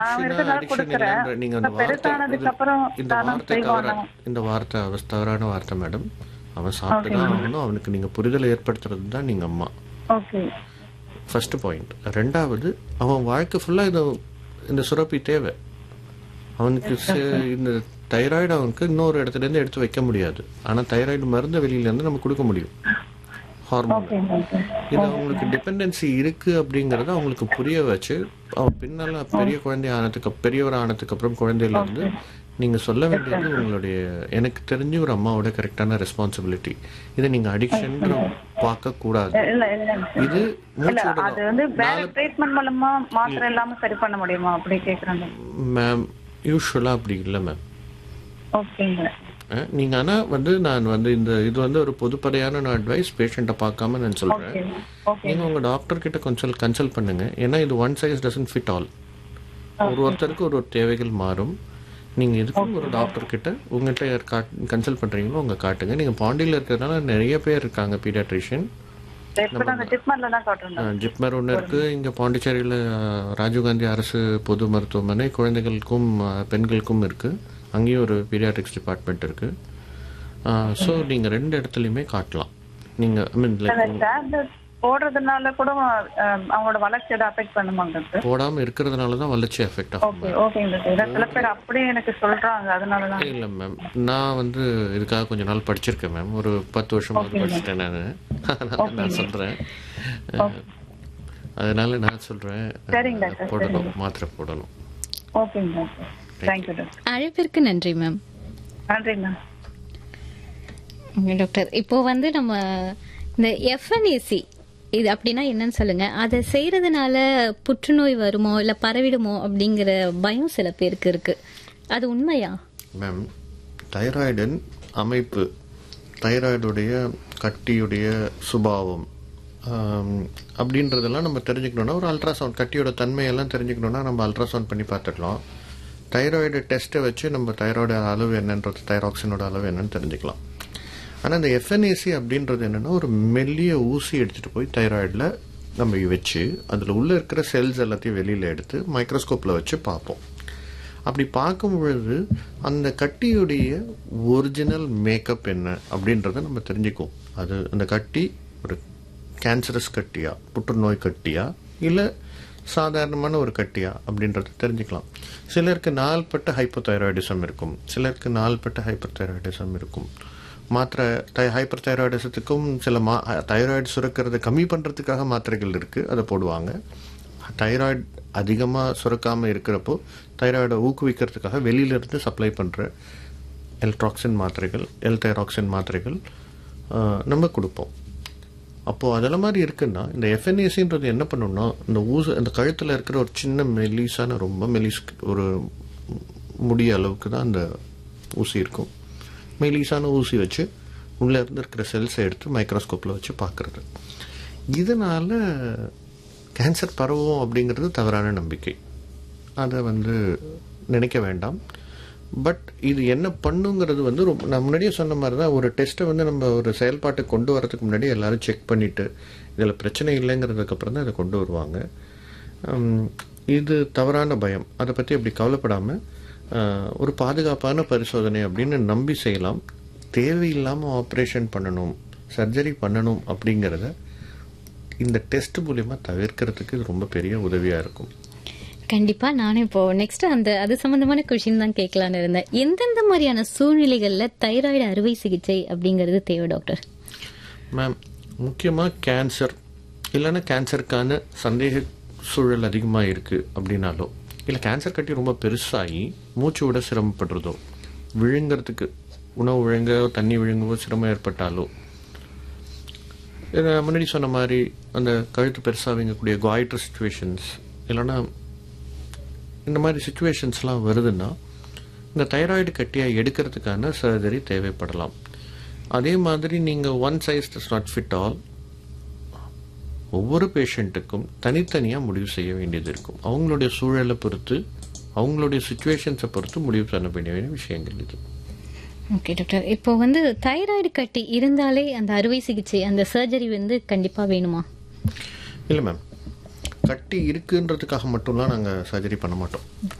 அவன் இருக்கிறதால addiction கொடுக்குறேன் இல்லைன்ற- நீங்க அந்த இப்ப வார்த்தை பெருசானதுக்கு இது- அப்புறம் இந்த தானம் வார்த்தை செய்வான் தவற இந்த வார்த்தை அவ- தவறான வார்த்தை மேடம் அவன் சாப்பிட்டுதான் ஆகணும் அவனுக்கு நீங்க புரிதலை ஏற்படுத்துறது தான் நீங்க அம்மா ஓகே ஃபர்ஸ்ட் பாயிண்ட் ரெண்டாவது அவன் வாழ்க்கை ஃபுல்லா இது இந்த சுரப்பி தேவை அவனுக்கு சே- இந்த தைராய்டு அவனுக்கு இன்னொரு இடத்துல இருந்து எடுத்து வைக்க முடியாது ஆனா தைராய்டு மருந்து வெளியில இருந்து நம்ம கொடுக்க முடியும் ஹார்மோன் ஓகே ஓகே இது அவங்களுக்கு டிபெண்டன்சி இருக்கு அப்படிங்கறத அவங்களுக்கு புரிய வச்சு அவன் பின்னால பெரிய குழந்தை ஆனதுக்கு பெரியவர் ஆனதுக்கு அப்புறம் குழந்தையில இருந்து நீங்க சொல்ல வேண்டியது உங்களுடைய எனக்கு தெரிஞ்சு ஒரு அம்மாவோட கரெக்டான ரெஸ்பான்சிபிலிட்டி இதை நீங்க அடிக்ஷன் பார்க்க கூடாது இல்ல இல்ல இது இல்ல மூச்சு அது வந்து வேற ட்ரீட்மெண்ட் மூலமா மாத்திரை இல்லாம சரி பண்ண முடியுமா அப்படி கேக்குறாங்க மேம் யூஸ்வலா அப்படி இல்லை மேம் ஓகேங்க நீங்க ஆனா வந்து நான் வந்து இந்த இது வந்து ஒரு பொதுப்படையான அட்வைஸ் பேஷண்ட்டை பார்க்காம நான் சொல்றேன் ஓகே ஓகே நீங்க உங்க டாக்டர் கிட்ட கொஞ்சம் கன்சல்ட் பண்ணுங்க ஏன்னா இது one size doesn't fit all ஒரு ஒருத்தருக்கு ஒரு ஒரு தேவைகள் மாறும் நீங்க இதுக்கும் ஒரு டாக்டர் கிட்ட உங்ககிட்ட யார் கன்சல்ட் பண்றீங்களோ உங்க காட்டுங்க நீங்க பாண்டியில இருக்கிறதுனால நிறைய பேர் இருக்காங்க பீடியாட்ரிஷியன் இப்ப அந்த ட்ரீட்மெண்ட்ல தான் காட்டுறேன் ஜிப்மர் ஒன்று இருக்கு இங்க பாண்டிச்சேரியில அஹ், ராஜீவ்காந்தி அரசு பொது மருத்துவமனை குழந்தைகளுக்கும் அஹ், பெண்களுக்கும் இருக்கு அங்கேயும் ஒரு பீடியாட்ரிக்ஸ் டிபார்ட்மெண்ட் இருக்கு ஸோ நீங்க ரெண்டு இடத்துலையுமே காட்டலாம் நீங்க ஐ மீன் லைக் டேப்லெட் போடுறதுனால கூட அஹ், அவங்களோட வளர்ச்சியோட அஃபெக்ட் பண்ணுமாங்க டாக்டர் போடாம இருக்கிறதுனால தான் வளர்ச்சி எஃபெக்ட் ஆகும் ஓகே ஓகேங்க டாக்டர் சில பேர் அப்படியே எனக்கு சொல்றாங்க அதனால தான் இல்ல மேம் நான் வந்து இதுக்காக கொஞ்ச நாள் படிச்சிருக்கேன் மேம் ஒரு பத்து வருஷமாவது படிச்சிட்டேன் நான் அதனால நான் சொல்றேன் அஹ், அதனால நான் சொல்றேன் அஹ், சரிங்க டாக்டர் போடணும் மாத்திரை போடணும் ஓகேங்க டாக்டர் தேங்க்யூ டாக்டர் அழைப்பிற்கு நன்றி மேம் நன்றி மேம் ஓகே டாக்டர் இப்போ வந்து நம்ம இந்த எஃப்என்ஏசி இது அப்படின்னா என்னன்னு சொல்லுங்க அதை செய்யறதுனால புற்றுநோய் வருமோ இல்ல பரவிடுமோ அப்படிங்கிற பயம் சில பேருக்கு இருக்கு அது உண்மையா மேம் தைராய்டின் அமைப்பு தைராய்டுடைய கட்டியுடைய சுபாவம் ஆம், அப்படின்றதெல்லாம் நம்ம தெரிஞ்சுக்கணும்னா ஒரு அல்ட்ராசவுண்ட் கட்டியோட தன்மையெல்லாம் தெரிஞ்சுக்கணும்னா நம்ம அல்ட்ராசவுண்ட் பண்ணி பார்த்துக்கலாம் தைராய்டு டெஸ்ட்டை வச்சு நம்ம தைராய்டு அளவு என்னன்றது தைராக்சினோட அளவு என்னன்னு தெரிஞ்சுக்கலாம் ஆனால் இந்த எஃப்என்ஏசி அப்படின்றது என்னன்னா ஒரு மெல்லிய ஊசி எடுத்துட்டு போய் தைராய்டில் நம்ம வச்சு அதில் உள்ள இருக்கிற செல்ஸ் எல்லாத்தையும் வெளியில் எடுத்து மைக்ரோஸ்கோப்பில் வச்சு பார்ப்போம் அப்படி பார்க்கும் பொழுது அந்த கட்டியுடைய ஒரிஜினல் மேக்கப் என்ன அப்படின்றத நம்ம தெரிஞ்சுக்குவோம் அது அந்த கட்டி ஒரு கேன்சரஸ் கட்டியா புற்றுநோய் கட்டியா இல்லை சாதாரணமான ஒரு கட்டியா அப்படின்றத தெரிஞ்சுக்கலாம் சிலருக்கு நாள்பட்ட ஹைப்போதைராய்டிசம் இருக்கும் சிலருக்கு நாள்பட்ட ஹைப்பர் தைராய்டிசம் இருக்கும் மாத்திரை தை ஹைப்பர் தைராய்டிசத்துக்கும் சில மா தைராய்டு சுரக்கிறத கம்மி பண்ணுறதுக்காக மாத்திரைகள் இருக்குது அதை போடுவாங்க தைராய்டு அதிகமாக சுரக்காமல் இருக்கிறப்போ தைராய்டை ஊக்குவிக்கிறதுக்காக வெளியிலேருந்து சப்ளை பண்ணுற எல்ட்ராக்சின் மாத்திரைகள் எல் தைராக்சின் மாத்திரைகள் ஆஹ், நம்ம கொடுப்போம் அப்போது அதெல்லாம் மாதிரி இருக்குன்னா இந்த எஃப்என்ஏசின்றது என்ன பண்ணும்னா இந்த ஊசு அந்த கழுத்தில் இருக்கிற ஒரு சின்ன மெலிசான ரொம்ப மெலிஸ் ஒரு முடிய அளவுக்கு தான் அந்த ஊசி இருக்கும் மெலிசான ஊசி வச்சு உள்ளே இருந்து இருக்கிற செல்ஸை எடுத்து மைக்ரோஸ்கோப்பில் வச்சு பார்க்குறது இதனால் கேன்சர் பரவும் அப்படிங்கிறது தவறான நம்பிக்கை அதை வந்து நினைக்க வேண்டாம் பட் இது என்ன பண்ணுங்கிறது வந்து ரொம்ப நான் முன்னாடியே சொன்ன மாதிரி தான் ஒரு டெஸ்ட்டை வந்து நம்ம ஒரு செயல்பாட்டுக்கு கொண்டு வரதுக்கு முன்னாடி எல்லாரும் செக் பண்ணிவிட்டு இதில் பிரச்சனை இல்லைங்கிறதுக்கு அப்புறம் தான் இதை கொண்டு வருவாங்க ஹம், இது தவறான பயம் அதை பற்றி அப்படி கவலைப்படாமல் ஒரு பாதுகாப்பான பரிசோதனை அப்படின்னு நம்பி செய்யலாம் தேவையில்லாமல் ஆப்ரேஷன் பண்ணணும் சர்ஜரி பண்ணணும் அப்படிங்கிறத இந்த டெஸ்ட் மூலிமா தவிர்க்கிறதுக்கு இது ரொம்ப பெரிய உதவியாக இருக்கும் கண்டிப்பா நானும் இப்போ நெக்ஸ்ட் அந்த அது சம்பந்தமான கொஷின் தான் கேட்கலான்னு இருந்தேன் எந்தெந்த மாதிரியான சூழ்நிலைகள்ல தைராய்டு அறுவை சிகிச்சை அப்படிங்கிறது தேவை டாக்டர் மேம் முக்கியமாக கேன்சர் இல்லைன்னா கேன்சருக்கான சந்தேக சூழல் அதிகமாக இருக்குது அப்படின்னாலோ இல்லை கேன்சர் கட்டி ரொம்ப பெருசாகி மூச்சு விட சிரமப்படுறதோ விழுங்கிறதுக்கு உணவு விழுங்கவோ தண்ணி விழுங்கவோ சிரமம் ஏற்பட்டாலோ இதை முன்னாடி சொன்ன மாதிரி அந்த கழுத்து பெருசாக வீங்கக்கூடிய குவாய்டர் சுச்சுவேஷன்ஸ் இல்லைன்னா இந்த மாதிரி சுச்சுவேஷன்ஸ்லாம் வருதுன்னா இந்த தைராய்டு கட்டியை எடுக்கிறதுக்கான சர்ஜரி தேவைப்படலாம் அதே மாதிரி நீங்கள் one size does not fit all ஒவ்வொரு பேஷண்ட்டுக்கும் தனித்தனியாக முடிவு செய்ய வேண்டியது இருக்கும் அவங்களுடைய சூழலை பொறுத்து அவங்களுடைய சுச்சுவேஷன்ஸை பொறுத்து முடிவு பண்ண வேண்டிய விஷயங்கள் இது ஓகே டாக்டர் இப்போ வந்து தைராய்டு கட்டி இருந்தாலே அந்த அறுவை சிகிச்சை அந்த சர்ஜரி வந்து கண்டிப்பா வேணுமா இல்லை மேம் கட்டி இருக்குன்றதுக்காக மட்டும்லாம் நாங்கள் சர்ஜரி பண்ண மாட்டோம்